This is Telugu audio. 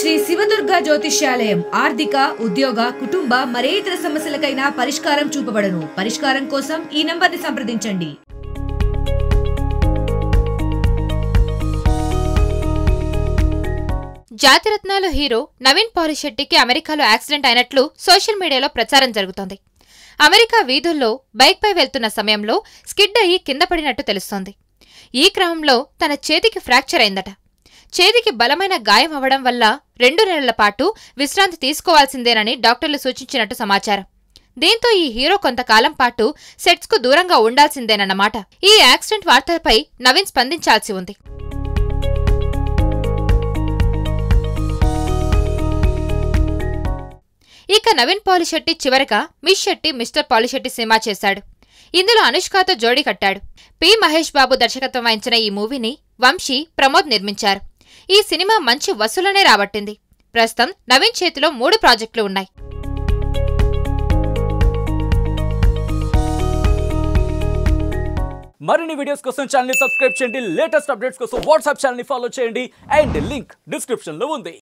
శ్రీ శివదుర్గ జ్యోతిష్యాలయం ఆర్థిక ఉద్యోగ కుటుంబ మరే ఇతర సమస్యలకైనా పరిష్కారం చూపబడను పరిష్కారం కోసం ఈ నంబర్ని సంప్రదించండి జాతిరత్నాలు హీరో నవీన్ పాలిశెట్టికి అమెరికాలో యాక్సిడెంట్ అయినట్లు సోషల్ మీడియాలో ప్రచారం జరుగుతోంది అమెరికా వీధుల్లో బైక్పై వెళ్తున్న సమయంలో స్కిడ్ అయ్యి కింద పడినట్టు తెలుస్తోంది ఈ క్రమంలో తన చేతికి ఫ్రాక్చర్ అయిందట చేతికి బలమైన గాయం అవ్వడం వల్ల రెండు నెలల పాటు విశ్రాంతి తీసుకోవాల్సిందేనని డాక్టర్లు సూచించినట్టు సమాచారం దీంతో ఈ హీరో కొంతకాలం పాటు సెట్స్కు దూరంగా ఉండాల్సిందేనన్నమాట ఈ యాక్సిడెంట్ వార్తలపై నవీన్ స్పందించాల్సి ఉంది ఇక నవీన్ పాలిశెట్టి చివరగా miss Shetty mister Polishetty cinema చేశాడు ఇందులో అనుష్కతో జోడీ కట్టాడు పి మహేష్ బాబు దర్శకత్వం వహించిన ఈ మూవీని వంశీ ప్రమోద్ నిర్మించారు ఈ సినిమా మంచి వసూలనే రాబట్టింది ప్రస్తుతం నవీన్ చేతిలో మూడు ప్రాజెక్టులు ఉన్నాయి మరిన్ని వీడియోస్ కోసం ఛానల్ సబ్స్క్రైబ్ చేయండి లేటెస్ట్ అప్డేట్స్ కోసం వాట్సాప్ ఛానల్ ఫాలో చేయండి అండ్ లింక్ డిస్క్రిప్షన్ లో ఉంది